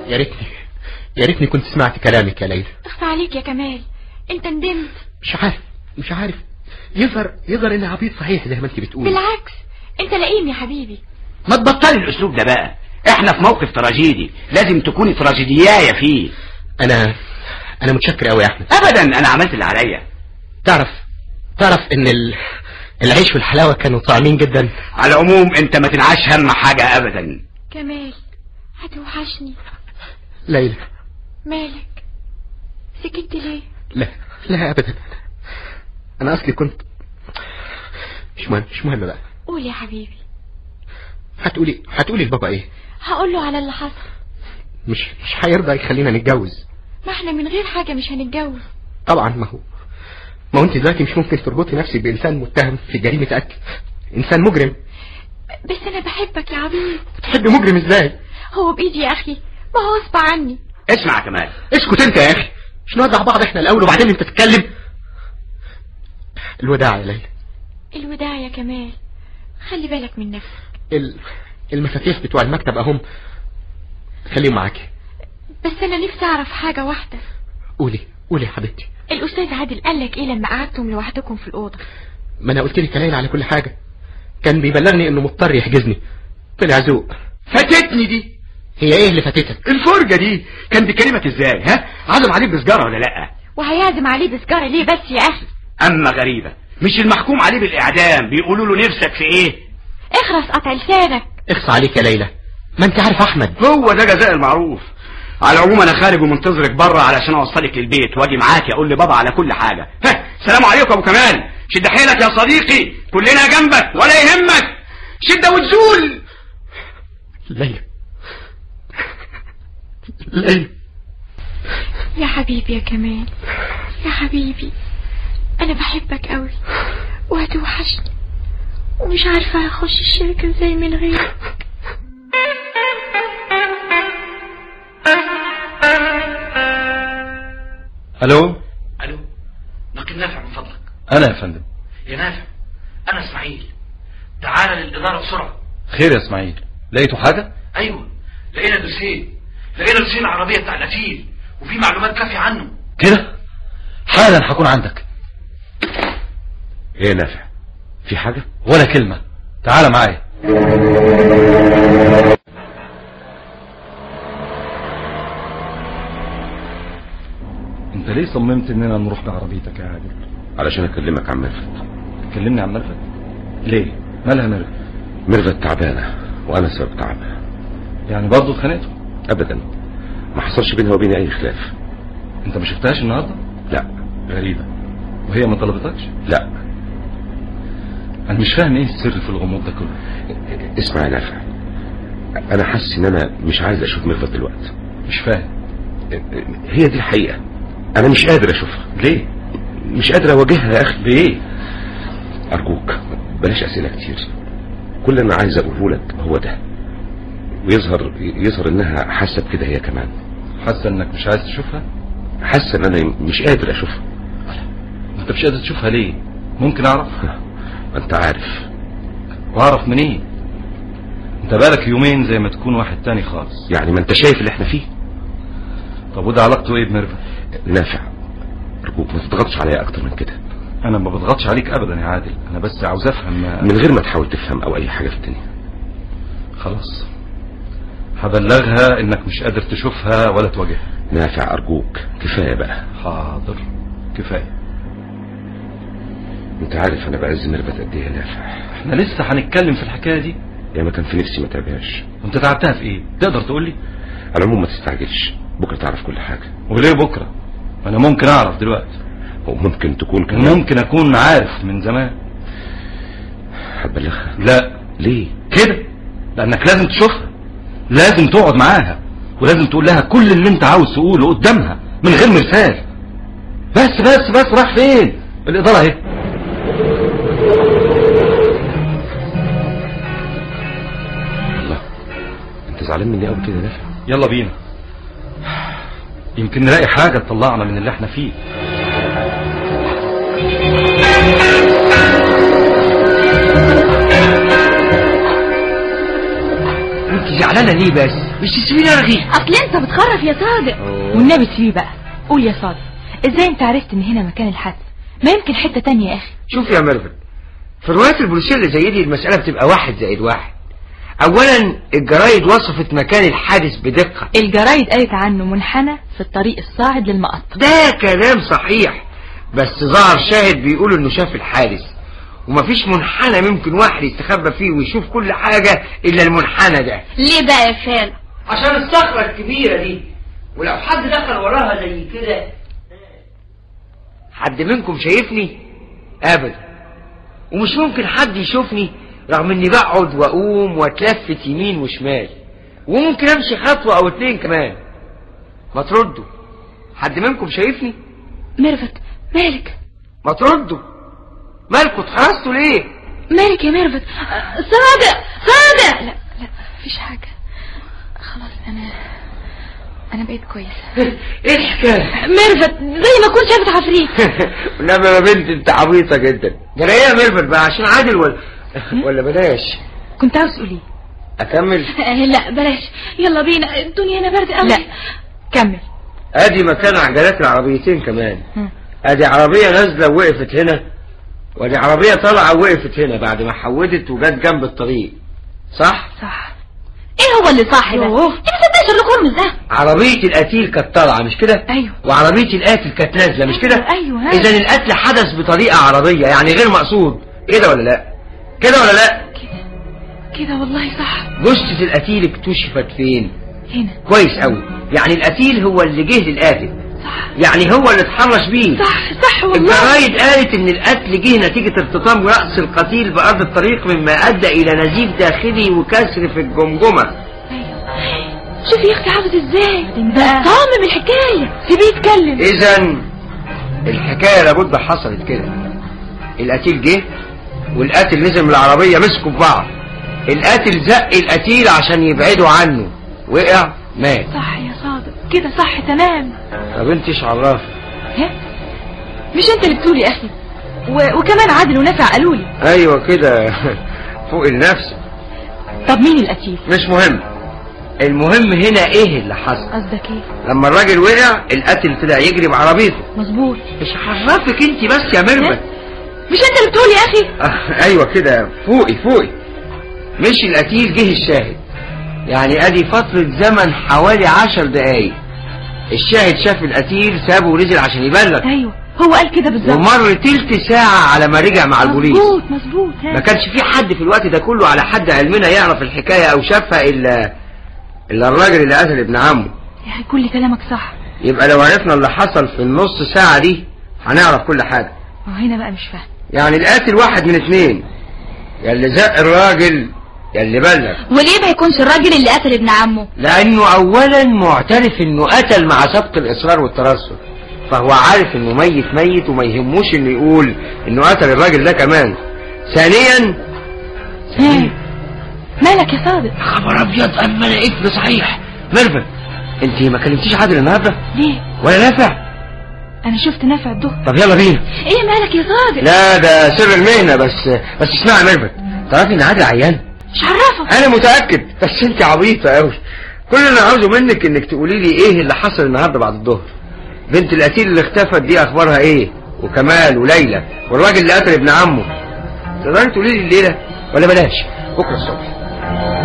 يا ريتني يا ريتني كنت سمعت كلامك يا ليلى اخفى عليك يا كمال انت ندمت مش عارف مش عارف يظهر يظهر اني عبيط صحيح زي ما انت بتقول بالعكس انت لئيم يا حبيبي ما تبطلي الاسلوب ده بقى احنا في موقف تراجيدي لازم تكوني تراجيدياية فيه انا انا متشكر قوي يا احمد ابدا انا عملت اللي عليا تعرف تعرف ان ال... العيش والحلاوه كانوا طعمين جدا على العموم انت ما تنعاش هم حاجة ابدا كمال هتوحشني ليلى مالك سكت ليه لا لا ابدا انا اصلي كنت مش مهم مش مهم بقى قول يا حبيبي هتقولي هتقولي لبابا ايه هقول له على اللي حصل مش مش هيرضى يخلينا نتجوز ما احنا من غير حاجة مش هنتجوز طبعا ما هو ما هو انت دلوقتي مش ممكن تربطي نفسك بانسان متهم في جريمه قتل انسان مجرم بس انا بحبك يا عبيد تحبي مجرم ازاي هو بايدي يا اخي ما هو غصب عني اسمع يا كمال اسكت انت يا اخي مش نوجع بعض احنا الاول وبعدين انت تتكلم الوداع يا ليلى الوداع يا كمال خلي بالك من نفسك ال... المفاتيح بتوع المكتب اهم خليهم معاكي بس انا نفسي اعرف حاجة واحدة قولي قولي يا حبيبتي الاستاذ عادل قال لك ايه لما قعدتم لوحدكم في الاوضه ما انا قلت لك يا ليلى على كل حاجه كان بيبلغني انه مضطر يحجزني طلع ذوق فاتتني دي هي ايه اللي فاتتك الفرجة دي كان بيكلمك ازاي ها عزم عليك بسجارة ولا لا وهيعزم عليه بسجاره ليه بس يا اخي اما غريبة مش المحكوم عليه بالاعدام بيقولوا له نفسك في ايه اخرس قطع لسانك اخص عليك يا ليلى ما انت عارف احمد هو ده جزاء المعروف على العموم انا خارج ومنتظرك بره علشان اوصلك للبيت واجي معاك اقول لبابا على كل حاجة ها سلام عليكم ابو كمال شد حيلك يا صديقي كلنا جنبك ولا يهمك شدة وتزول ليلى ليلى يا حبيبي يا كمال يا حبيبي انا بحبك قوي وهتوحشني ومش عارفه هخش الشركه ازاي من غيرك الو الو ناقل نافع من فضلك انا يا فندم يا نافع انا اسماعيل تعال للاداره بسرعه خير يا اسماعيل لقيتوا حاجه ايوه لقينا دوسيه لقينا دوسيه العربيه بتاع القتيل وفي معلومات كافيه عنه كده حالا هكون عندك ايه نافع في حاجة ولا كلمه تعال معايا انت ليه صممت اننا نروح بعربيتك يا عادل علشان اكلمك عن ميرفت تكلمني عن ميرفت ليه مالها ميرفت ميرفت تعبانة وانا سبب تعبها يعني برضه اتخانقتوا ابدا ما حصلش بينها وبيني اي خلاف انت ما شفتهاش النهارده لا غريبه وهي ما طلبتكش لا انا مش فاهم ايه السر في الغموض ده كله اسمع يا نافع انا حاسس ان انا مش عايز اشوف ميرفت دلوقتي مش فاهم هي دي الحقيقة انا مش قادر اشوفها ليه مش قادر اواجهها يا اخي ليه ارجوك بلاش اسئلة كتير كل اللي انا عايز اقوله لك هو ده ويظهر يظهر انها حاسه بكده هي كمان حاسه انك مش عايز تشوفها حاسه ان انا مش قادر اشوفها انت مش قادر تشوفها ليه ممكن اعرف ما انت عارف واعرف منين إيه؟ انت بالك يومين زي ما تكون واحد تاني خالص يعني ما انت شايف اللي احنا فيه طب وده علاقته ايه بميرفت نافع ارجوك ما تضغطش عليا اكتر من كده انا ما بضغطش عليك ابدا يا عادل انا بس عاوز افهم من غير ما تحاول تفهم او اي حاجه في الدنيا خلاص هبلغها انك مش قادر تشوفها ولا تواجهها نافع ارجوك كفايه بقى حاضر كفايه انت عارف انا بعز ميرفت قد ايه يا نافع احنا لسه هنتكلم في الحكايه دي يا ما كان في نفسي ما تابعش وانت تعبتها في ايه تقدر تقول لي على العموم ما تستعجلش بكره تعرف كل حاجه وليه بكره انا ممكن اعرف دلوقتي وممكن تكون كمان ممكن اكون عارف من زمان هتبلغها لا ليه كده لانك لازم تشوفها لازم تقعد معاها ولازم تقول لها كل اللي انت عاوز تقوله قدامها من غير مرسال بس بس بس راح فين الاداره اهي الله انت زعلان مني قوي كده يا نافع يلا بينا يمكن نلاقي حاجه تطلعنا من اللي احنا فيه انت زعلانه ليه بس مش تسيبيني ارغي اصل انت بتخرف يا صادق والنبي تسيبيه بقى قول يا صادق ازاي انت عرفت ان هنا مكان الحادث ما يمكن حتة تانية يا اخي شوف يا ميرفت في الروايات البوليسية اللي زي دي المسألة بتبقى واحد زائد واحد اولا الجرايد وصفت مكان الحادث بدقة الجرايد قالت عنه منحنى في الطريق الصاعد للمقطم ده كلام صحيح بس ظهر شاهد بيقول انه شاف الحادث ومفيش منحنى ممكن واحد يستخبى فيه ويشوف كل حاجة الا المنحنى ده ليه بقى يا خالة عشان الصخرة الكبيرة دي ولو حد دخل وراها زي كده حد منكم شايفني ابدا ومش ممكن حد يشوفني رغم اني بقعد واقوم واتلفت يمين وشمال وممكن امشي خطوة او اتنين كمان ما تردوا حد منكم شايفني ميرفت مالك ما تردوا مالكوا اتحرستوا ليه مالك يا ميرفت آه، صادق صادق لا لا مفيش حاجة خلاص انا انا بقيت كويسة ايه الحكايه ميرفت زي ما كنت شافت عفريت انما يا بنت انت عبيطه جدا جرى ايه يا ميرفت بقى عشان عادل ولا ولا بلاش كنت عاوز تقول ايه اكمل آه، لا بلاش يلا بينا الدنيا هنا برد قوي لا كمل ادي مكان عجلات العربيتين كمان مم. ادي عربيه نازله ووقفت هنا وادي عربيه طالعه ووقفت هنا بعد ما حودت وجت جنب الطريق صح صح ايه هو اللي صح ده يوه. انت مصدقش شيرلوك هولمز ده عربيه القتيل كانت طالعه مش كده ايوه وعربيه القاتل كانت نازله مش كده ايوه ها. اذا القتل حدث بطريقه عربيه يعني غير مقصود كده ولا لا كده ولا لا كده والله صح جثه القتيل اكتشفت فين هنا كويس قوي يعني القتيل هو اللي جه للقاتل صح يعني هو اللي اتحرش بيه صح صح والله الجرايد قالت ان القتل جه نتيجة ارتطام رأس القتيل بأرض الطريق مما أدى إلى نزيف داخلي وكسر في الجمجمة شوفي يا اختي حافظ ازاي بقى. صامم الحكاية سيبيه يتكلم إذا الحكاية لابد حصلت كده القتيل جه والقاتل نزل من العربية مسكوا في بعض القاتل زق القتيل عشان يبعدوا عنه وقع مات صح يا صادق كده صح تمام طب انت ايش عرفك ها مش انت اللي بتقول يا اخي و... وكمان عادل ونافع قالوا لي ايوه كده فوق النفس طب مين القتيل مش مهم المهم هنا ايه اللي حصل قصدك ايه لما الراجل وقع القاتل طلع يجري بعربيته مظبوط مش عرفك انت بس يا ميرفت مش انت اللي بتقول يا اخي آه، ايوه كده فوقي فوقي مش القتيل جه الشاهد يعني ادي فترة زمن حوالي عشر دقايق الشاهد شاف القتيل سابه ونزل عشان يبلغ ايوه هو قال كده بالظبط ومر تلت ساعة على ما رجع مع البوليس مظبوط مظبوط ها. ما كانش في حد في الوقت ده كله على حد علمنا يعرف الحكاية او شافها الا الا الراجل اللي قتل ابن عمه يا اخي كل كلامك صح يبقى لو عرفنا اللي حصل في النص ساعة دي هنعرف كل حاجة ما هنا بقى مش فاهم يعني القاتل واحد من اتنين يا اللي زق الراجل يا اللي بلغ وليه ما يكونش الراجل اللي قتل ابن عمه لانه اولا معترف انه قتل مع سبق الاصرار والترصد فهو عارف انه ميت ميت وما يهموش انه يقول انه قتل الراجل ده كمان ثانيا ها. مالك يا صادق خبر ابيض اما انا ابن صحيح ميرفت انت ما كلمتيش عادل النهارده ليه ولا نافع انا شفت نافع الظهر طب يلا بينا ايه مالك يا صادق لا ده سر المهنه بس بس اسمعي يا ميرفت تعرفي ان عادل عيان مش عرفك انا متاكد بس انت عبيطه قوي كل اللي انا عاوزه منك انك تقولي لي ايه اللي حصل النهارده بعد الظهر بنت القتيل اللي اختفت دي اخبارها ايه وكمال وليلى والراجل اللي قتل ابن عمه تقدري تقولي لي الليله ولا بلاش بكره الصبح